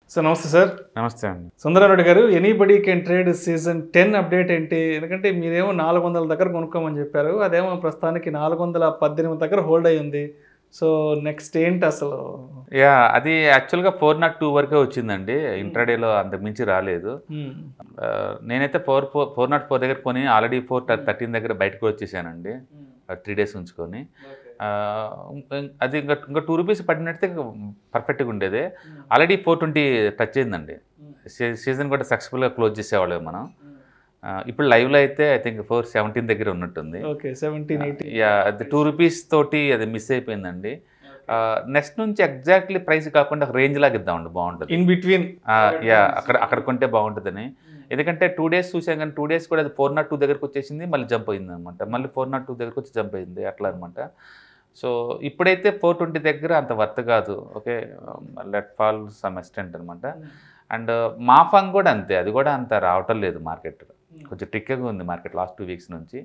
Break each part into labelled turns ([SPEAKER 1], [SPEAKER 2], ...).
[SPEAKER 1] Sir నమస్తే sir
[SPEAKER 2] నమస్తే అండి
[SPEAKER 1] సుందరారెడ్డి గారు anybody can trade season ten update ఏంటి ఎందుకంటే మీరేమో నాలుగు వందల దగ్గర కొనుక్కోమని చెప్పారు అదేమో ప్రస్తుతానికి నాలుగు వందల పద్దెనిమిది దగ్గర హోల్డ్ అయి ఉంది సో నెక్స్ట్ ఏంటి అసలు
[SPEAKER 2] యా అది యాక్చువల్గా ఫోర్ నాట్ టూ వరకే వచ్చిందండి ఇంట్రాడేలో అంతకు మించి రాలేదు
[SPEAKER 1] Hmm.
[SPEAKER 2] ఆ, నేనైతే four four four not four దగ్గర కొని ఆల్రెడీ ఫోర్ థర్టీన్ దగ్గర బయటకు వచ్చేసానండి త్రీ డేస్ ఉంచుకొని ఆ, ఇం- అది ఇంకా ఇంకా టూ రూపీస్ పడినట్టే పర్ఫెక్ట్గా ఉండేది ఆల్రెడీ ఫోర్ ట్వంటీ టచ్ అయిందండి సీ- సీజన్ కూడా సక్సెస్ఫుల్గా క్లోజ్ చేసేవాళ్ళం మనం ఆ, ఇప్పుడు లైవ్లో అయితే ఐ థింక్ ఫోర్ సెవెంటీన్ దగ్గర ఉన్నట్టుంది
[SPEAKER 1] ఓకే సెవెంటీన్ ఎయిటీ
[SPEAKER 2] యా అది టూ రూపీస్ తోటి అది మిస్ అయిపోయిందండి నెక్స్ట్ నుంచి ఎగ్జాక్ట్లీ ప్రైస్ కాకుండా ఒక రేంజ్ లాగా ఇద్దామండి బాగుంటుంది
[SPEAKER 1] ఇన్ బిట్వీన్
[SPEAKER 2] ఆ, యా అక్కడ అక్కడ కొంటే బాగుంటుందని ఎందుకంటే టూ డేస్ చూసాం కానీ టూ డేస్ కూడా అది ఫోర్ నాట్ టూ దగ్గరకు వచ్చేసింది మళ్ళీ జంప్ అయింది అనమాట మళ్ళీ ఫోర్ నాట్ టూ దగ్గరకు వచ్చి జంప్ అయింది అట్లా అనమాట సో ఇప్పుడైతే ఫోర్ ట్వంటీ దగ్గర అంత వర్త్ కాదు okay let fall some extent అనమాట అండ్ మా ఫంగ్ కూడా అంతే అది కూడా అంత రావటం లేదు మార్కెట్ కొంచెం ట్రిక్గా ఉంది మార్కెట్ లాస్ట్ టూ వీక్స్ నుంచి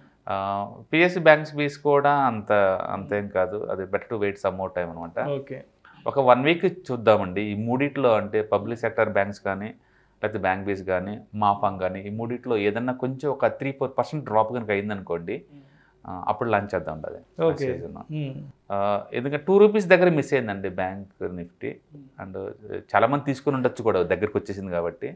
[SPEAKER 2] పిఎస్సి బ్యాంక్స్ బీస్ కూడా అంత అంతేం కాదు అది better to wait some more time అనమాట
[SPEAKER 1] ఓకే
[SPEAKER 2] ఒక వన్ వీక్ చూద్దామండి ఈ మూడిట్లో అంటే పబ్లిక్ సెక్టర్ బ్యాంక్స్ కానీ లేకపోతే బ్యాంక్ బేస్ కానీ మా ఫండ్ కానీ ఈ మూడిట్లో ఏదన్నా కొంచెం ఒక త్రీ ఫోర్ పర్సెంట్ డ్రాప్ కనుక అయిందనుకోండి ఆ, అప్పుడు లాంచ్ చేద్దాం అది
[SPEAKER 1] ఓకే
[SPEAKER 2] ఎందుకంటే టూ రూపీస్ దగ్గర మిస్ అయిందండి బ్యాంక్ నిఫ్టీ అండ్ చాలామంది తీసుకుని ఉండొచ్చు కూడా దగ్గరికి వచ్చేసింది కాబట్టి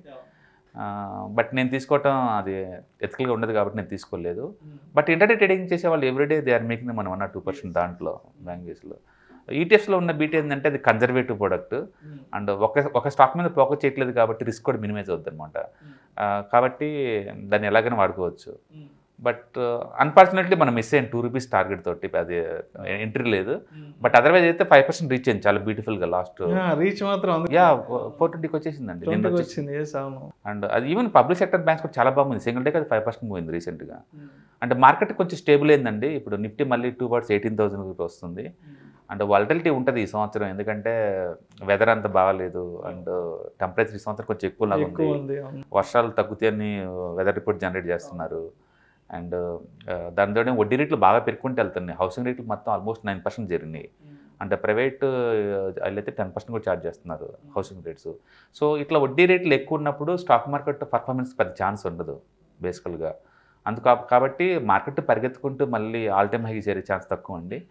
[SPEAKER 2] బట్ నేను తీసుకోవటం అది ఎథికల్గా ఉండదు కాబట్టి నేను తీసుకోలేదు బట్ ఇంటర్డే ట్రేడింగ్ చేసే వాళ్ళు ఎవ్రీడే దే ఆర్ మేకింగ్ మనం వన్ ఆర్ టూ పర్సెంట్ దాంట్లో బ్యాంక్ బేస్లో ఈటీఎఫ్స్లో ఉన్న బీటీ ఏంటంటే అది కన్జర్వేటివ్ ప్రోడక్ట్ అండ్ ఒక ఒక స్టాక్ మీద ఫోకస్ చేయట్లేదు కాబట్టి రిస్క్ కూడా మినిమైజ్ అవుద్ది అనమాట కాబట్టి దాన్ని ఎలాగైనా వాడుకోవచ్చు బట్ అన్ఫార్చునేట్లీ మనం మిస్ అయ్యాం టూ రూపీస్ టార్గెట్ తోటి అది ఎంట్రీ లేదు బట్ అదర్వైజ్ అయితే ఫైవ్ పర్సెంట్ రీచ్ అయింది చాలా బ్యూటిఫుల్గా లాస్ట్
[SPEAKER 1] రీచ్ మాత్రం అందుకు
[SPEAKER 2] యా ఫోర్ ట్వంటీకి వచ్చేసిందండి నిన్న
[SPEAKER 1] ట్వంటీకి
[SPEAKER 2] వచ్చేసి
[SPEAKER 1] వచ్చింది ఎస్ అవును
[SPEAKER 2] అండ్ అది ఈవెన్ పబ్లిక్ సెక్టర్ బ్యాంక్స్ కూడా చాలా బాగుంది సింగిల్ డేకి అది ఫైవ్ పర్సెంట్ పోయింది రీసెంట్గా అంటే మార్కెట్ కొంచెం స్టేబుల్ అయిందండి ఇప్పుడు నిఫ్టీ మళ్ళీ టూ వర్డ్స్ ఎయిటీన్ థౌసండ్ వస్తుంది అండ్ వాలటిలిటీ ఉంటుంది ఈ సంవత్సరం ఎందుకంటే వెదర్ అంత బాగాలేదు అండ్ టెంపరేచర్ ఈ సంవత్సరం కొంచెం ఎక్కువ లాగా ఉంది
[SPEAKER 1] ఎక్కువ ఉంది అవును
[SPEAKER 2] వర్షాలు తగ్గుతాయని వెదర్ రిపోర్ట్ జనరేట్ చేస్తున్నారు అండ్ దానితో వడ్డీ రేట్లు బాగా పెరుగుకుంటూ వెళ్తున్నాయి హౌసింగ్ రేట్లు మొత్తం ఆల్మోస్ట్ నైన్ పర్సెంట్ జరిగినాయి అంటే ప్రైవేట్ అయితే టెన్ పర్సెంట్ కూడా ఛార్జ్ చేస్తున్నారు హౌసింగ్ రేట్స్ సో ఇట్లా వడ్డీ రేట్లు ఎక్కువ ఉన్నప్పుడు స్టాక్ మార్కెట్ పర్ఫార్మెన్స్ పెద్ద ఛాన్స్ ఉండదు బేసికల్గా అందుకు కాబ- కాబట్టి మార్కెట్ పరిగెత్తుకుంటూ మళ్ళీ ఆల్ టైమ్ హైకి చేరే ఛాన్స్ తక్కువ అండి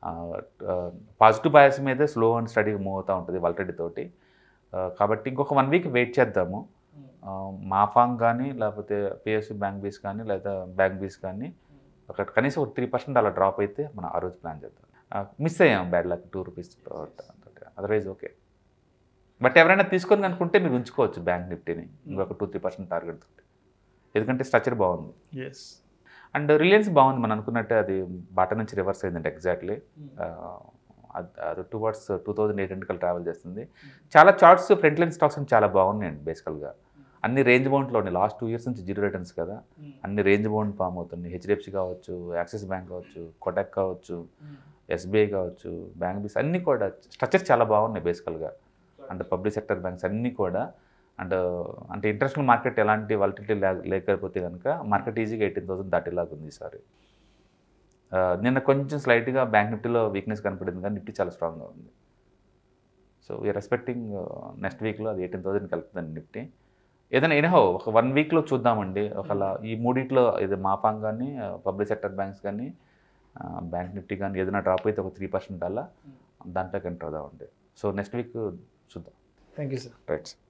[SPEAKER 2] పాజిటివ్ బయాస్ మీదే స్లో అండ్ స్టడీగా మూవ్ అవుతూ ఉంటుంది వాలటెడ్ తోటి ఆ, కాబట్టి ఇంకొక వన్ వీక్ వెయిట్ చేద్దాము ఆ, మా ఫాంగ్ కానీ లేకపోతే పిఎస్సి బ్యాంక్ బీస్ కానీ లేదా బ్యాంక్ బీస్ కానీ ఒక కనీసం ఒక త్రీ పర్సెంట్ అలా డ్రాప్ అయితే మనం ఆ రోజు ప్లాన్ చేద్దాం మిస్ అయ్యాం bad luck two rupees otherwise okay but ఎవరైనా తీసుకొని అనుకుంటే మీరు ఉంచుకోవచ్చు బ్యాంక్ నిఫ్టీని ఇంకొక టూ త్రీ పర్సెంట్ టార్గెట్ తోటి ఎందుకంటే స్ట్రక్చర్ బాగుంది
[SPEAKER 1] ఎస్
[SPEAKER 2] అండ్ రిలయన్స్ బాగుంది మనం అనుకున్నట్టే అది బాట నుంచి రివర్స్ అయిందంటే ఎగ్జాక్ట్లీ అది towards two thousand eight hundred travel చేస్తుంది చాలా చార్ట్స్ ఫ్రంట్ లైన్ స్టాక్స్ చాలా బాగున్నాయండి బేసికల్గా అన్ని రేంజ్ బౌండ్లో ఉన్నాయి లాస్ట్ టూ ఇయర్స్ నుంచి జీరో రిటర్న్స్ కదా అన్ని రేంజ్ బౌండ్ ఫామ్ అవుతుంది హెచ్డిఎఫ్సి కావచ్చు యాక్సిస్ బ్యాంక్ కావచ్చు కొటాక్ కావచ్చు ఎస్బీఐ కావచ్చు బ్యాంక్ బీస్ అన్నీ కూడా స్ట్రక్చర్స్ చాలా బాగున్నాయి బేసికల్గా అండ్ పబ్లిక్ సెక్టర్ బ్యాంక్స్ అన్నీ కూడా అండ్ అంటే ఇంటర్నేషనల్ మార్కెట్ ఎలాంటి వాలిటిటీ లేకపోతే కనుక మార్కెట్ ఈజీగా ఎయిటీన్ థౌసండ్ దాటిలాగా ఉంది ఈసారి ఆ, నిన్న కొంచెం స్లైట్గా బ్యాంక్ నిఫ్టీలో వీక్నెస్ కనపడింది కానీ నిఫ్టీ చాలా స్ట్రాంగ్గా ఉంది సో వీఆర్ రెస్పెక్టింగ్ నెక్స్ట్ వీక్లో అది ఎయిటీన్ థౌసండ్కి వెళ్తుందండి నిఫ్టీ ఏదైనా ఎనీహో ఒక వన్ వీక్లో చూద్దామండి ఒకవేళ ఈ మూడిట్లో ఇది మాపాంగ్ కానీ పబ్లిక్ సెక్టర్ బ్యాంక్స్ కానీ బ్యాంక్ నిఫ్టీ కానీ ఏదైనా డ్రాప్ అయితే ఒక త్రీ పర్సెంట్ అలా దాంట్లోకి ఎంటర్ అవుదామండి సో నెక్స్ట్ వీక్ చూద్దాం
[SPEAKER 1] థ్యాంక్ యూ సార్
[SPEAKER 2] రైట్